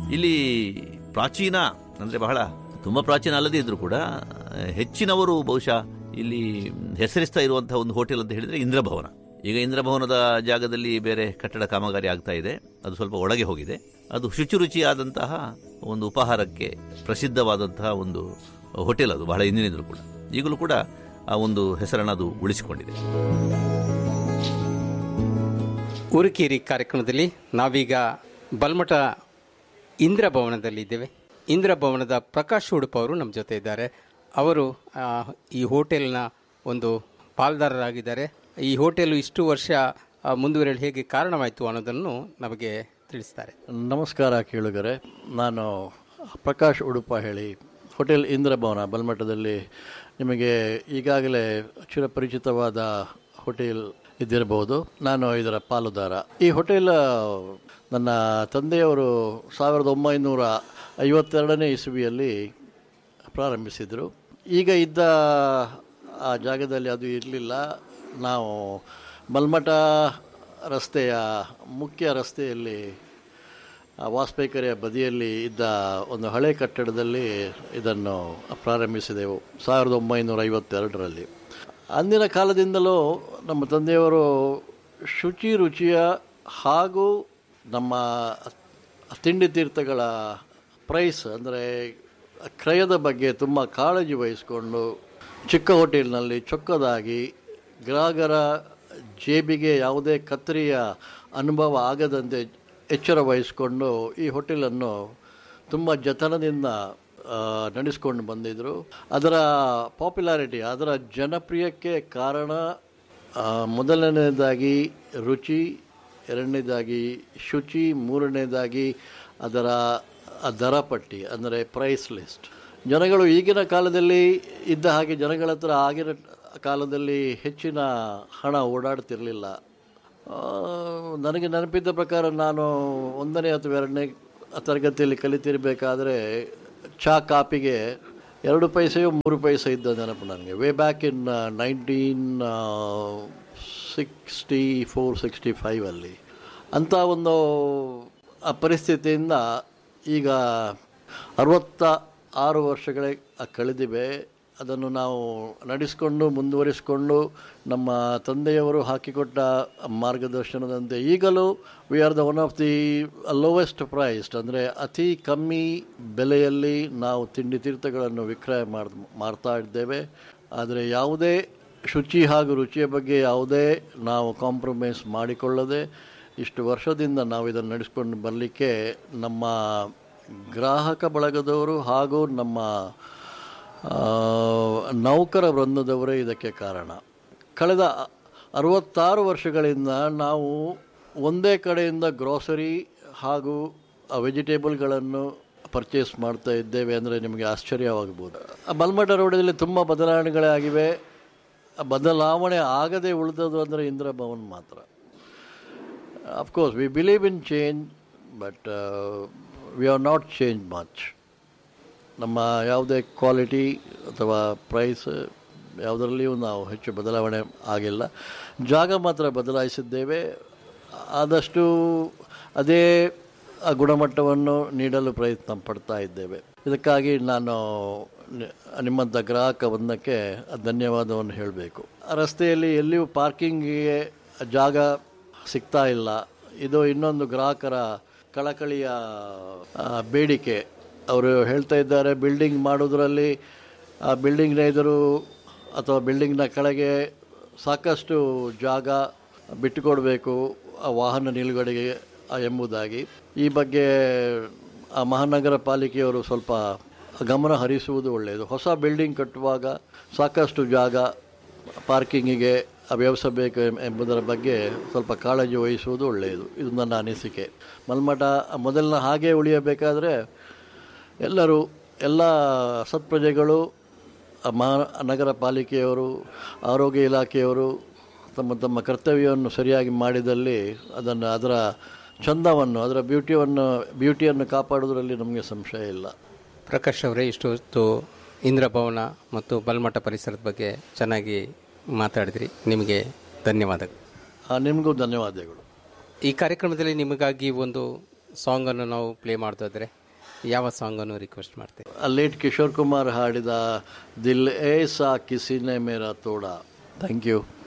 ಇಲ್ಲಿ ಪ್ರಾಚೀನ ಅಂದರೆ ಬಹಳ ತುಂಬ ಪ್ರಾಚೀನ ಅಲ್ಲದೇ ಇದ್ರೂ ಕೂಡ ಹೆಚ್ಚಿನವರು ಬಹುಶಃ ಇಲ್ಲಿ ಹೆಸರಿಸ್ತಾ ಇರುವಂತಹ ಒಂದು ಹೋಟೆಲ್ ಅಂತ ಹೇಳಿದರೆ ಇಂದ್ರಭವನ ಈಗ ಇಂದ್ರಭವನದ ಜಾಗದಲ್ಲಿ ಬೇರೆ ಕಟ್ಟಡ ಕಾಮಗಾರಿ ಆಗ್ತಾ ಇದೆ ಅದು ಸ್ವಲ್ಪ ಒಳಗೆ ಹೋಗಿದೆ ಅದು ಶುಚಿರುಚಿಯಾದಂತಹ ಒಂದು ಉಪಹಾರಕ್ಕೆ ಪ್ರಸಿದ್ಧವಾದಂತಹ ಒಂದು ಹೋಟೆಲ್ ಅದು ಬಹಳ ಹಿಂದಿನಿಂದಲೂ ಕೂಡ ಈಗಲೂ ಕೂಡ ಆ ಒಂದು ಹೆಸರನ್ನು ಅದು ಉಳಿಸಿಕೊಂಡಿದೆ ಉರುಕೇರಿ ಕಾರ್ಯಕ್ರಮದಲ್ಲಿ ನಾವೀಗ ಬಲ್ಮಠ ಇಂದ್ರ ಭವನದಲ್ಲಿದ್ದೇವೆ ಇಂದ್ರ ಭವನದ ಪ್ರಕಾಶ್ ಉಡುಪ ಅವರು ನಮ್ಮ ಜೊತೆ ಇದ್ದಾರೆ ಅವರು ಆ, ಈ ಹೋಟೆಲ್ನ ಒಂದು ಪಾಲ್ದಾರರಾಗಿದ್ದಾರೆ ಈ ಹೋಟೆಲು ಇಷ್ಟು ವರ್ಷ ಆ, ಮುಂದುವರಿಯಲು ಹೇಗೆ ಕಾರಣವಾಯಿತು ಅನ್ನೋದನ್ನು ನಮಗೆ ತಿಳಿಸ್ತಾರೆ ನಮಸ್ಕಾರ ಕೇಳುಗರೆ ನಾನು ಪ್ರಕಾಶ್ ಉಡುಪ ಹೇಳಿ ಹೋಟೆಲ್ ಇಂದ್ರಭವನ ಬಲ್ಮಠದಲ್ಲಿ ನಿಮಗೆ ಈಗಾಗಲೇ ಚಿರಪರಿಚಿತವಾದ ಹೋಟೆಲ್ ಇದ್ದಿರಬಹುದು ನಾನು ಇದರ ಪಾಲುದಾರ ಈ ಹೋಟೆಲ್ ನನ್ನ ತಂದೆಯವರು ಸಾವಿರದ ಒಂಬೈನೂರ ಐವತ್ತೆರಡನೇ ಇಸುವಿಯಲ್ಲಿ ಪ್ರಾರಂಭಿಸಿದರು ಈಗ ಇದ್ದ ಆ ಜಾಗದಲ್ಲಿ ಅದು ಇರಲಿಲ್ಲ ನಾವು ಮಲ್ಮಠ ರಸ್ತೆಯ ಮುಖ್ಯ ರಸ್ತೆಯಲ್ಲಿ ಆ ವಾಸ್ಪೇಕರಿಯ ಬದಿಯಲ್ಲಿ ಇದ್ದ ಒಂದು ಹಳೆ ಕಟ್ಟಡದಲ್ಲಿ ಇದನ್ನು ಪ್ರಾರಂಭಿಸಿದೆವು ಸಾವಿರದ ಒಂಬೈನೂರ ಐವತ್ತೆರಡರಲ್ಲಿ ಅಂದಿನ ಕಾಲದಿಂದಲೂ ನಮ್ಮ ತಂದೆಯವರು ಶುಚಿ ರುಚಿಯ ಹಾಗೂ ನಮ್ಮ ತಿಂಡಿ ತೀರ್ಥಗಳ ಪ್ರೈಸ್ ಅಂದರೆ ಕ್ರಯದ ಬಗ್ಗೆ ತುಂಬ ಕಾಳಜಿ ವಹಿಸಿಕೊಂಡು ಚಿಕ್ಕ ಹೋಟೆಲ್ನಲ್ಲಿ ಚೊಕ್ಕದಾಗಿ ಗ್ರಾಹಕರ ಜೇಬಿಗೆ ಯಾವುದೇ ಕತ್ತರಿಯ ಅನುಭವ ಆಗದಂತೆ ಎಚ್ಚರ ವಹಿಸಿಕೊಂಡು ಈ ಹೋಟೆಲನ್ನು ತುಂಬ ಜತನದಿಂದ ಆ, ನಡೆಸ್ಕೊಂಡು ಬಂದಿದ್ದರು ಅದರ ಪಾಪ್ಯುಲಾರಿಟಿ ಅದರ ಜನಪ್ರಿಯಕ್ಕೆ ಕಾರಣ ಆ, ಮೊದಲನೇದಾಗಿ ರುಚಿ ಎರಡನೇದಾಗಿ ಶುಚಿ ಮೂರನೇದಾಗಿ ಅದರ ಆ ದರ ಪಟ್ಟಿ ಅಂದರೆ ಪ್ರೈಸ್ ಲಿಸ್ಟ್ ಜನಗಳು ಈಗಿನ ಕಾಲದಲ್ಲಿ ಇದ್ದ ಹಾಗೆ ಜನಗಳ ಹತ್ರ ಆಗಿನ ಕಾಲದಲ್ಲಿ ಹೆಚ್ಚಿನ ಹಣ ಓಡಾಡ್ತಿರಲಿಲ್ಲ ಆ, ನನಗೆ ನೆನಪಿದ್ದ ಪ್ರಕಾರ ನಾನು ಒಂದನೇ ಅಥವಾ ಎರಡನೇ ತರಗತಿಯಲ್ಲಿ ಕಲಿತಿರಬೇಕಾದ್ರೆ ಚಾ ಕಾಪಿಗೆ ಎರಡು ಪೈಸೆಯೋ ಮೂರು ಪೈಸೆ ಇದ್ದ ನೆನಪು ನನಗೆ way back in nineteen sixty four sixty ಫೈವಲ್ಲಿ ಅಂಥ ಒಂದು ಆ ಪರಿಸ್ಥಿತಿಯಿಂದ ಈಗ ಅರವತ್ತ ಆರು ವರ್ಷಗಳೇ ಕಳೆದಿವೆ ಅದನ್ನು ನಾವು ನಡೆಸಿಕೊಂಡು ಮುಂದುವರಿಸಿಕೊಂಡು ನಮ್ಮ ತಂದೆಯವರು ಹಾಕಿಕೊಟ್ಟ ಮಾರ್ಗದರ್ಶನದಂತೆ ಈಗಲೂ we are the one of the lowest priced ಅಂದರೆ ಅತಿ ಕಮ್ಮಿ ಬೆಲೆಯಲ್ಲಿ ನಾವು ತಿಂಡಿ ತೀರ್ಥಗಳನ್ನು ವಿಕ್ರಯ ಮಾಡ್ ಮಾಡ್ತಾ ಇದ್ದೇವೆ ಆದರೆ ಯಾವುದೇ ಶುಚಿ ಹಾಗೂ ರುಚಿಯ ಬಗ್ಗೆ ಯಾವುದೇ ನಾವು ಕಾಂಪ್ರಮೈಸ್ ಮಾಡಿಕೊಳ್ಳದೆ ಇಷ್ಟು ವರ್ಷದಿಂದ ನಾವು ಇದನ್ನು ನಡೆಸ್ಕೊಂಡು ಬರಲಿಕ್ಕೆ ನಮ್ಮ ಗ್ರಾಹಕ ಬಳಗದವರು ಹಾಗೂ ನಮ್ಮ ಆ, ನೌಕರ ವೃಂದದವರೇ ಇದಕ್ಕೆ ಕಾರಣ ಕಳೆದ ಅರವತ್ತಾರು ವರ್ಷಗಳಿಂದ ನಾವು ಒಂದೇ ಕಡೆಯಿಂದ ಗ್ರೋಸರಿ ಹಾಗೂ ವೆಜಿಟೇಬಲ್ಗಳನ್ನು ಪರ್ಚೇಸ್ ಮಾಡ್ತಾ ಇದ್ದೇವೆ ಅಂದರೆ ನಿಮಗೆ ಆಶ್ಚರ್ಯವಾಗಬಹುದು ಆ ಬಲ್ಮಠ ರೋಡಲ್ಲಿ ತುಂಬ ಬದಲಾವಣೆಗಳೇ ಆಗಿವೆ ಆ ಬದಲಾವಣೆ ಆಗದೆ ಉಳಿದದು ಅಂದರೆ ಇಂದ್ರ ಭವನ್ ಮಾತ್ರ of course we believe in change but we are not change much ನಮ್ಮ ಯಾವುದೇ ಕ್ವಾಲಿಟಿ ಅಥವಾ ಪ್ರೈಸ್ ಯಾವುದರಲ್ಲಿಯೂ ನಾವು ಹೆಚ್ಚು ಬದಲಾವಣೆ ಆಗಿಲ್ಲ ಜಾಗ ಮಾತ್ರ ಬದಲಾಯಿಸಿದ್ದೇವೆ ಆದಷ್ಟು ಅದೇ ಆ ಗುಣಮಟ್ಟವನ್ನು ನೀಡಲು ಪ್ರಯತ್ನ ಪಡ್ತಾ ಇದ್ದೇವೆ ಇದಕ್ಕಾಗಿ ನಾನು ನಿ- ನಿಮ್ಮಂಥ ಗ್ರಾಹಕ ಬಂದಕ್ಕೆ ಧನ್ಯವಾದವನ್ನು ಹೇಳಬೇಕು ರಸ್ತೆಯಲ್ಲಿ ಎಲ್ಲಿಯೂ ಪಾರ್ಕಿಂಗಿಗೆ ಜಾಗ ಸಿಗ್ತಾ ಇಲ್ಲ ಇದು ಇನ್ನೊಂದು ಗ್ರಾಹಕರ ಕಳಕಳಿಯ ಆ, ಬೇಡಿಕೆ ಅವರು ಹೇಳ್ತಾ ಇದ್ದಾರೆ ಬಿಲ್ಡಿಂಗ್ ಮಾಡೋದ್ರಲ್ಲಿ ಆ ಬಿಲ್ಡಿಂಗ್ನ ಎದುರು ಅಥವಾ ಬಿಲ್ಡಿಂಗ್ನ ಕೆಳಗೆ ಸಾಕಷ್ಟು ಜಾಗ ಬಿಟ್ಟುಕೊಡಬೇಕು ಆ ವಾಹನ ನಿಲುಗಡೆಗೆ ಆ, ಎಂಬುದಾಗಿ ಈ ಬಗ್ಗೆ ಆ ಮಹಾನಗರ ಪಾಲಿಕೆಯವರು ಸ್ವಲ್ಪ ಗಮನ ಹರಿಸುವುದು ಒಳ್ಳೆಯದು ಹೊಸ ಬಿಲ್ಡಿಂಗ್ ಕಟ್ಟುವಾಗ ಸಾಕಷ್ಟು ಜಾಗ ಪಾರ್ಕಿಂಗಿಗೆ ವ್ಯವಸಬೇಕು ಎಂಬುದರ ಬಗ್ಗೆ ಸ್ವಲ್ಪ ಕಾಳಜಿ ವಹಿಸುವುದು ಒಳ್ಳೆಯದು ಇದು ನನ್ನ ಅನಿಸಿಕೆ ಮಲ್ಮಠ ಮೊದಲಿನ ಹಾಗೆ ಉಳಿಯಬೇಕಾದರೆ ಎಲ್ಲರೂ ಎಲ್ಲ ಸತ್ಪ್ರಜೆಗಳು ಆ ಮಹಾ ನಗರ ಪಾಲಿಕೆಯವರು ಆರೋಗ್ಯ ಇಲಾಖೆಯವರು ತಮ್ಮ ತಮ್ಮ ಕರ್ತವ್ಯವನ್ನು ಸರಿಯಾಗಿ ಮಾಡಿದಲ್ಲಿ ಅದನ್ನು ಅದರ ಚಂದವನ್ನು ಅದರ ಬ್ಯೂಟಿಯನ್ನು ಬ್ಯೂಟಿಯನ್ನು ಕಾಪಾಡುವುದರಲ್ಲಿ ನಮಗೆ ಸಂಶಯ ಇಲ್ಲ ಪ್ರಕಾಶ್ ಅವರೇ ಇಷ್ಟು ಹೊತ್ತು ಇಂದ್ರ ಭವನ ಮತ್ತು ಬಲ್ಮಠ ಪರಿಸರದ ಬಗ್ಗೆ ಚೆನ್ನಾಗಿ ಮಾತಾಡಿದ್ರಿ ನಿಮಗೆ ಧನ್ಯವಾದಗಳು ಆ, ನಿಮಗೂ ಧನ್ಯವಾದಗಳು ಈ ಕಾರ್ಯಕ್ರಮದಲ್ಲಿ ನಿಮಗಾಗಿ ಒಂದು ಸಾಂಗನ್ನು ನಾವು ಪ್ಲೇ ಮಾಡ್ತಾಯಿದ್ರೆ ಯಾವ ಸಾಂಗನ್ನು ರಿಕ್ವೆಸ್ಟ್ ಮಾಡ್ತೇವೆ ಲೇಟ್ ಕಿಶೋರ್ ಕುಮಾರ್ ಹಾಡಿದ ದಿಲ್ ಏಸಾ ಕಿಸಿನೆ ಮೇರಾ ತೋಡ ಥ್ಯಾಂಕ್ ಯು